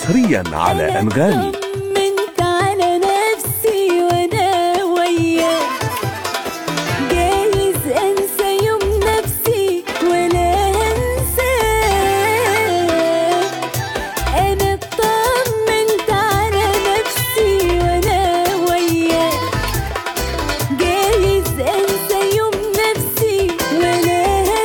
حصريا على أنغامي طمنت على نفسي وانا وياك جايز انسى يوم نفسي ولا هنساك انا اطمنت على نفسي وانا وياك جايز انسى يوم نفسي ولا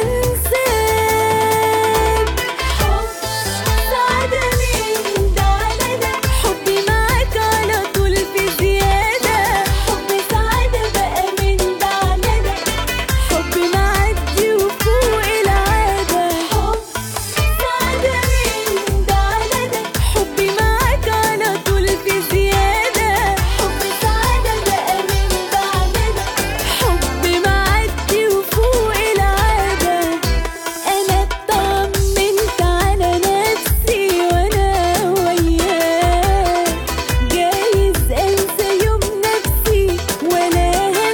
هنساك حب سعادة من ده على ده حبي معاك على طول في زيادة حب سعادة بقى من ده على ده حب معدي وفوق العادة حب سعادة من ده على ده حبي معاك على طول في زيادة حب سعادة بقى من ده على ده حب معدي وفوق العادة أنا اطمنت على نفسي وأنا وياك جايز أنسى يوم نفسي ولا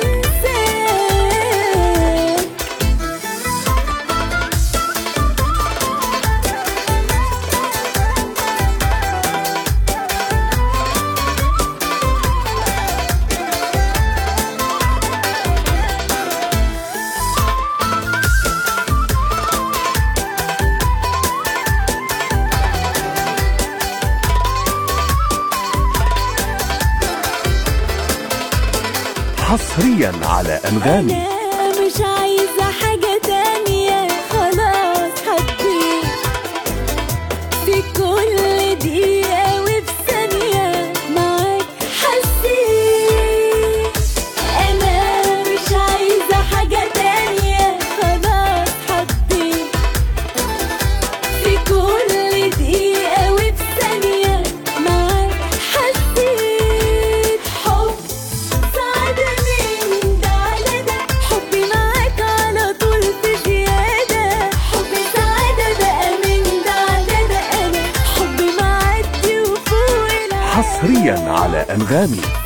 هنساك حصريا على أنغامي أنا مش عايزة حاجة تانية خلاص حبيت في كل دقيقة وفي ثانية معاك حسيت أنا مش عايزة حاجة تانية خلاص حبيت في كل دقيقة وفي ثانية معاك حسيت حب سعادة من ده على ده حبي معاك على طول في زيادة حبي سعادة بقى من ده على ده أنا حبي معدي وفوق العادة حصريا على أنغامي